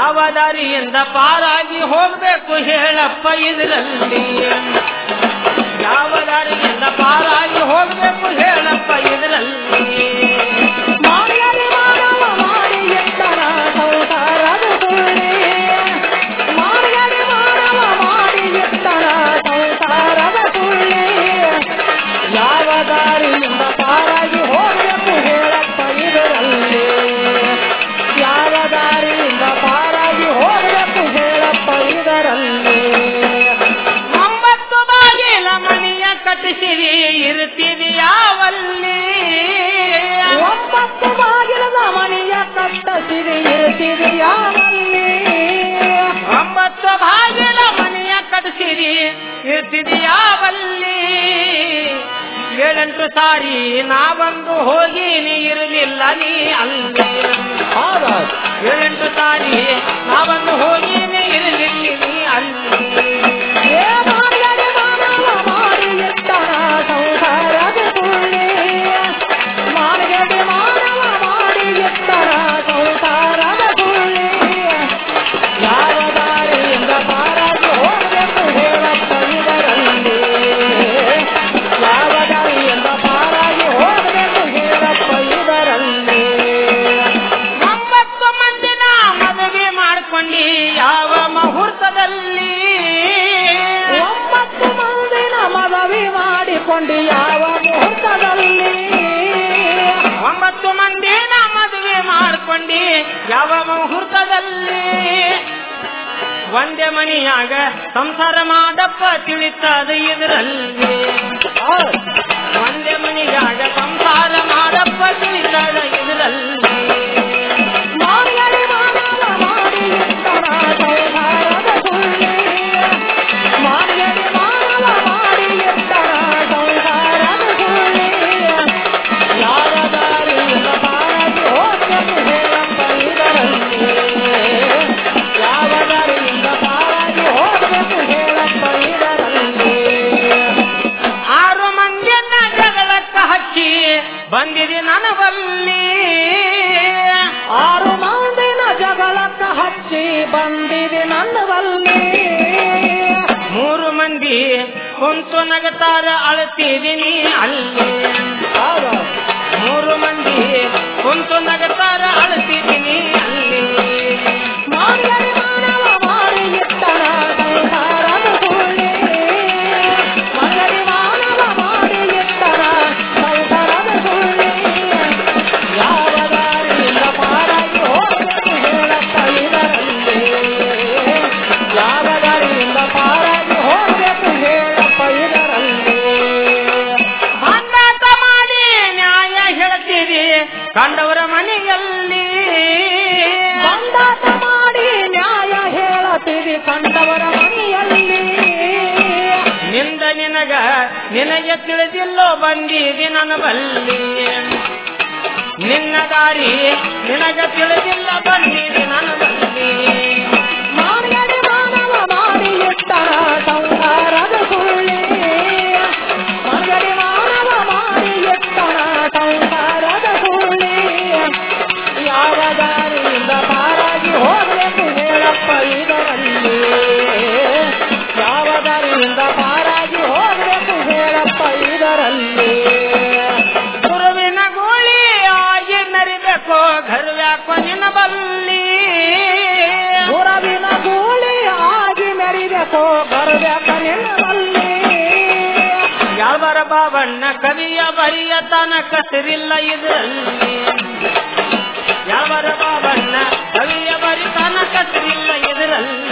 ಯಾವ ದಾರಿಯಿಂದ ಪಾರಾಗಿ ಹೋಗ್ಬೇಕು ಹೇಳಪ್ಪ ಇದರಲ್ಲಿ ಯಾವ ದಾರಿಯಿಂದ ಪಾರಾಗಿ ಹೋಗ್ಬೇಕು ಹೇಳಪ್ಪ ಇದರಲ್ಲಿ ಮಾರ್ಗದಿ ಮಾನವ ಮಾಡಿ ಎತ್ತರ ಸಂಸಾರದ ಸುಳ್ಳಿ ಮಾರ್ಗದಿ ಮಾನವ ಮಾಡಿ ಎತ್ತರ ಸಂಸಾರದ ಸುಳ್ಳಿ ಯಾವ ದಾರಿಯಿಂದ ಪಾರಾಗಿ ಹೋಗಬೇಕು ಹೇಳಪ್ಪ ಇದರಲ್ಲಿ ಯಾವ ದಾರಿಯಿಂದ ಪಾರಾಗಿ ಹೋಗಬೇಕು ಹೇಳಪ್ಪ ಇದರಲ್ಲಿ ಒಂಬತ್ತು ಬಾಗಿಲ ಮನೆಯ ಕಟ್ಟಿಸಿರಿ ಇರ್ತೀರಿ ಯಾವಲ್ಲಿ ಒಂಬತ್ತು ಬಾಗಿಲದ ಮನೆಯ ಕಟ್ಟಸಿರಿ ಇರ್ತೀರಿ ಯಾವಲ್ಲಿ ಒಂಬತ್ತು ಬಾಗಿಲ ಮನೆಯ ಕಟ್ಟಿಸಿರಿ ಇರ್ತೀರಿ ಯಾವಲ್ಲಿ ಏಳೆಂಟು ಸಾರಿ ನಾವೊಂದು ಹೋಗಿ ನೀ ಇರಲಿಲ್ಲ ನೀ ಅಲ್ಲಿ ಹಾಗಾಗಿ ಏಳೆಂಟು ಸಾರಿ ನಾವೊಂದು ಹೋಗಿ ನೀ ಇರಲಿಲ್ಲ ನೀ ಅಲ್ಲಿ ಏ ಮಾರ್ಗಡಿ ಮಾನವ ಮಾಡಿ ಎತ್ತರ ಸಂಸಾರದ ಸುಳ್ಳಿ ಮಾರ್ಗಡಿ ಮಾನವ ಮಾಡಿ ಎತ್ತರ ಸಂಸಾರದ ಸುಳ್ಳಿ ಯಾವ ದಾರಿಯಿಂದ ಪಾರಾಗಿ ಹೋಗಬೇಕು ಹೇಳಪ್ಪ ಇದರಲ್ಲಿ ಯಾವ ದಾರಿಯಿಂದ ಪಾರಾಗಿ ಹೋಗಬೇಕು ಹೇಳಪ್ಪ ಇದರಲ್ಲಿ ಒಂಬತ್ತು ಮಂದಿನ ಮದುವೆ ಮಾಡ್ಕೊಂಡಿ ಯಾವ ಮುಹೂರ್ತದಲ್ಲಿ ಒಂಬತ್ತು ಮಂದಿನ ಮದುವೆ ಮಾಡಿಕೊಂಡು ಯಾವ ಮುಹೂರ್ತದಲ್ಲಿ ಒಂಬತ್ತು ಮಂದಿನ ಮದುವೆ ಮಾಡ್ಕೊಂಡಿ ಯಾವ ಮುಹೂರ್ತದಲ್ಲಿ ಒಂದೇ ಮನಿಯಾಗ ಸಂಸಾರ ಮಾಡಪ್ಪ ತಿಳಿತದ ಇದರಲ್ಲಿ ಒಂದೇ ಮನಿಯಾಗ ಸಂಸಾರ ಮಾಡಪ್ಪ ತಿಳಿತದ ಇದರಲ್ಲಿ ಮಾರ್ಗಡಿ ಮಾನವ ಮಾಡಿ ಎತ್ತರ ಸಂಸಾರದ ಸುಳ್ಳಿ ಮಾರ್ಗಡಿ ಮಾನವ ಮಾಡಿ ಎತ್ತರ ಸಂಸಾರದ ಸುಳ್ಳಿ ಯಾವ ದಾರಿಯಿಂದ ಪಾರಾಗಿ ಹೋಗಬೇಕು ಹೇಳಪ್ಪ ಇದರಲ್ಲಿ ಯಾವ ದಾರಿಯಿಂದ ಪಾರಾಗಿ ಹೋಗಬೇಕು ಹೇಳಪ್ಪ ಇದರಲ್ಲಿ ಆರು ಮಂದಿನ ಜಗಳಕ್ಕ ಹಚ್ಚಿ ಬಂದಿದೆ ನನಗಲ್ಲಿ ಆರು ಮಂದಿನ ಜಗಳಕ್ಕ ಹಚ್ಚಿ ಬಂದಿದೆ ನನ್ನವಲ್ಲಿ ಮೂರು ಮಂದಿ ಕುಂತು ನಗತಾರ ಅಳ್ತಿದೀನಿ ಅಲ್ಲಿ ಮೂರು ಮಂದಿ ಕುಂತು ನಗತಾರ ಅಳ್ತಿದೀನಿ ಅಲ್ಲಿ ಮಾರ್ಗಡಿ ಮಾನವ ಮಾಡಿ ಎತ್ತರ ಸಂಸಾರದ ಸುಳ್ಳಿ ಮಾರ್ಗಡಿ ಮಾನವ ಮಾಡಿ ಎತ್ತರ ಸಂಸಾರದ ಸುಳ್ಳಿ ಯಾವ ದಾರಿಯಿಂದ ಪಾರಾಗಿ ಹೋಗಬೇಕು ಹೇಳಪ್ಪ ಇದರಲ್ಲಿ ಯಾವ ದಾರಿಯಿಂದ ಪಾರಾಗಿ ಹೋಗಬೇಕು ಹೇಳಪ್ಪ ಇದರಲ್ಲಿ ಬಂದಾಟ ಮಾಡಿ ನ್ಯಾಯ ಹೇಳ್ತೀರಿ ಕಂಡವರ ಮನೆಯಲ್ಲಿ ಬಂದಾಟ ಮಾಡಿ ನ್ಯಾಯ ಹೇಳತೀರಿ ಕಂಡವರ ಮನೆಯಲ್ಲಿ ನಿಂದ ನಿನಗ ನಿನಗೆ ತಿಳಿದಿಲ್ಲೋ ಬಂದಿದೆ ನನ್ನ ಬಲ್ಲಿ ನಿನ್ನ ದಾರಿ ನಿನಗ ತಿಳಿದಿಲ್ಲ ಬಂದಿದೆ ನನ್ನ ಬಲ್ಲಿ ಮಾರ್ಗಡಿ ಮಾನವ ಮಾಡಿ ಎತ್ತರ ಸಂಸಾರದ ಸುಳ್ಳಿ ಮಾರ್ಗಡಿ ಮಾನವ ಮಾಡಿ ಎತ್ತರ ಸಂಸಾರದ ಸುಳ್ಳಿ ಯಾವ ದಾರಿಯಿಂದ ಪಾರಾಗಿ ಹೋಗಬೇಕು ಹೇಳಪ್ಪ ಇದರಲ್ಲಿ ಯಾವ ದಾರಿಯಿಂದ ಪಾರಾಗಿ ಹೋಗಬೇಕು ಹೇಳಪ್ಪ ಇದರಲ್ಲಿ ಗುರುವಿನ ಗೋಳಿ ಆಗಿ ನರಿಬೇಕು ಘರ್ವ್ಯಾಕೋ ನಿನ್ನ ಬಲ್ಲಿ ಗುರವಿನ ಗೂಳಿ ಆಗಿ ಮೆರಿಬೇಕು ಬರಬೇಕ ನಿನ್ನಲ್ಲಿ ಯಾವರ ಬಾಬಣ್ಣ ಕವಿಯ ಬರಿಯ ತನಕ ಸಿರಿಲ್ಲ ಇದರಲ್ಲಿ ಯಾವರ ಬಾಬಣ್ಣ ಕವಿಯ ಬರಿ ತನಕ ಸಿರಿಲ್ಲ ಇದರಲ್ಲಿ